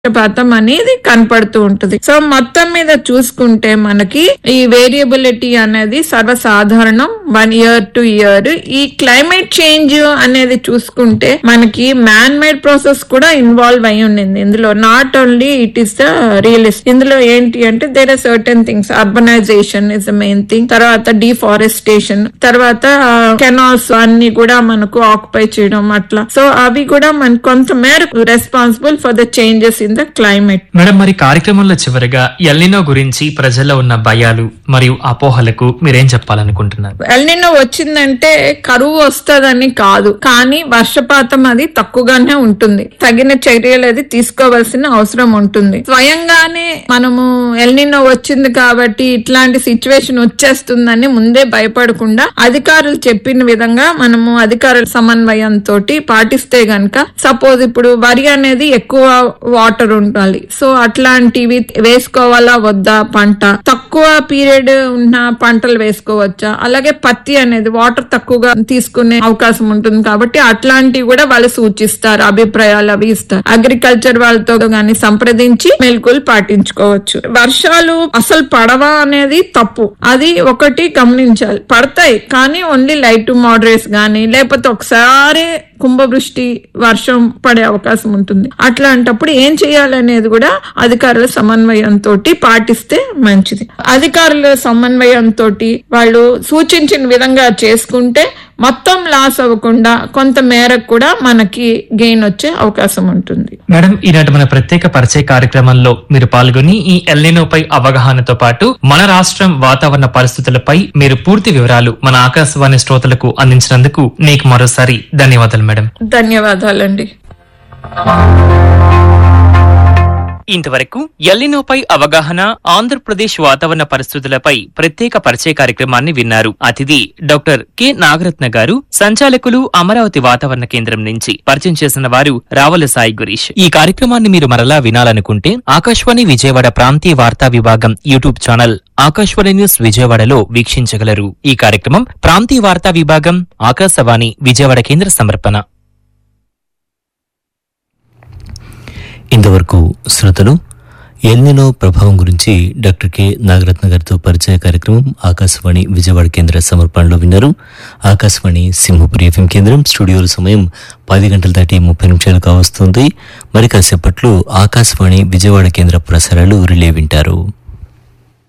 వర్షపాతం అనేది కనపడుతూ ఉంటుంది సో మొత్తం మీద చూసుకుంటే మనకి ఈ వేరియబిలిటీ అనేది సర్వసాధారణం వన్ ఇయర్ టు ఇయర్ ఈ క్లైమేట్ చేంజ్ అనేది చూసుకుంటే మనకి మ్యాన్ మేడ్ ప్రాసెస్ కూడా ఇన్వాల్వ్ అయి ఉండింది ఇందులో not only it is the realist ఇందులో ఏంటి అంటే there are certain things urbanisation is the main thing తర్వాత డిఫారెస్టేషన్ తర్వాత కెనాల్స్ అన్ని కూడా మనకు ఆక్యుపై చేయడం అట్లా సో అవి కూడా మన కొంత మేరకు responsible for the changes in the climate madam మరి కార్యక్రమంలో చివరిగా ఎల్నినో గురించి ప్రజల్లో ఉన్న భయాలు మరియు అపోహలకు మీరేం చెప్పాలనుకుంటున్నారు ఎల్నినో వచ్చిందంటే కరువు వస్తదని కాదు కానీ వర్షపాతం అది తక్కువగానే ఉంటుంది తగిన చర్యలు అది తీసుకోవాల్సిన అవసరం ఉంటుంది స్వయంగానే మనము ఎల్నినో వచ్చింది కాబట్టి ఇట్లాంటి సిచ్యువేషన్ వచ్చేస్తుందని ముందే భయపడకుండా అధికారులు చెప్పిన విధంగా మనము అధికారుల సమన్వయంతో పాటిస్తే గనక సపోజ్ ఇప్పుడు వరి అనేది ఎక్కువ వాటర్ ఉండాలి సో అట్లాంటివి వేసుకోవాలా వద్దా పంట తక్కువ పీరియడ్ ఉన్న పంటలు వేసుకోవచ్చా అలాగే పత్తి అనేది వాటర్ తక్కువగా తీసుకునే అవకాశం ఉంటుంది కాబట్టి అట్లాంటివి కూడా వాళ్ళు సూచిస్తారు అభిప్రాయాలు అవి ఇస్తారు అగ్రికల్చర్ వాళ్ళతో గాని సంప్రదించి మెలకులు పాటించుకోవచ్చు వర్షాలు అసలు పడవా అనేది తప్పు అది ఒకటి గమనించాలి పడతాయి కానీ ఓన్లీ లైట్ టు మోడరేట్స్ గానీ లేకపోతే ఒకసారి కుంభవృష్టి వర్షం పడే అవకాశం ఉంటుంది అట్లాంటప్పుడు ఏం చేయాలనేది కూడా అధికారుల సమన్వయంతో పాటిస్తే మంచిది అధికారుల సమన్వయంతో వాళ్ళు సూచించిన విధంగా చేసుకుంటే మొత్తం లాస్ అవ్వకుండా కొంత మేరకు కూడా మనకి గెయిన్ వచ్చే అవకాశం ఉంటుంది మేడం ఈనాటి మన ప్రత్యేక పరిచయ కార్యక్రమంలో మీరు పాల్గొని ఈ ఎల్నినోపై అవగాహనతో పాటు మన రాష్ట్రం వాతావరణ పరిస్థితులపై మీరు పూర్తి వివరాలు మన ఆకాశవాణి శ్రోతలకు అందించినందుకు మీకు మరోసారి ధన్యవాదాలు మేడం ధన్యవాదాలండి ఇంతవరకు ఎల్లినోపై అవగాహన ఆంధ్రప్రదేశ్ వాతావరణ పరిస్థితులపై ప్రత్యేక పరిచయ కార్యక్రమాన్ని విన్నారు అతిథి డాక్టర్ కె నాగరత్న గారు సంచాలకులు అమరావతి వాతావరణ కేంద్రం నుంచి పరిచయం చేసిన వారు రావల సాయి గురీష్ ఈ కార్యక్రమాన్ని మీరు మరలా వినాలనుకుంటే ఆకాశవాణి విజయవాడ ప్రాంతీయ వార్తా విభాగం యూట్యూబ్ ఛానల్ ఆకాశవాణి న్యూస్ విజయవాడలో వీక్షించగలరు ఈ కార్యక్రమం ప్రాంతీయ వార్తా విభాగం ఆకాశవాణి విజయవాడ కేంద్ర సమర్పణ ఇంతవరకు శ్రోతలు ఎల్నినో ప్రభావం గురించి డాక్టర్ కె నాగరత్న గారితో పరిచయ కార్యక్రమం ఆకాశవాణి విజయవాడ కేంద్ర సమర్పణలో విన్నారు ఆకాశవాణి సింహపురి ఎఫ్ఎం కేంద్రం స్టూడియోల సమయం పది గంటల దాటి ముప్పై నిమిషాలు కావస్తుంది మరి కాసేపట్లో ఆకాశవాణి విజయవాడ కేంద్ర ప్రసారాలు రిలే వింటారు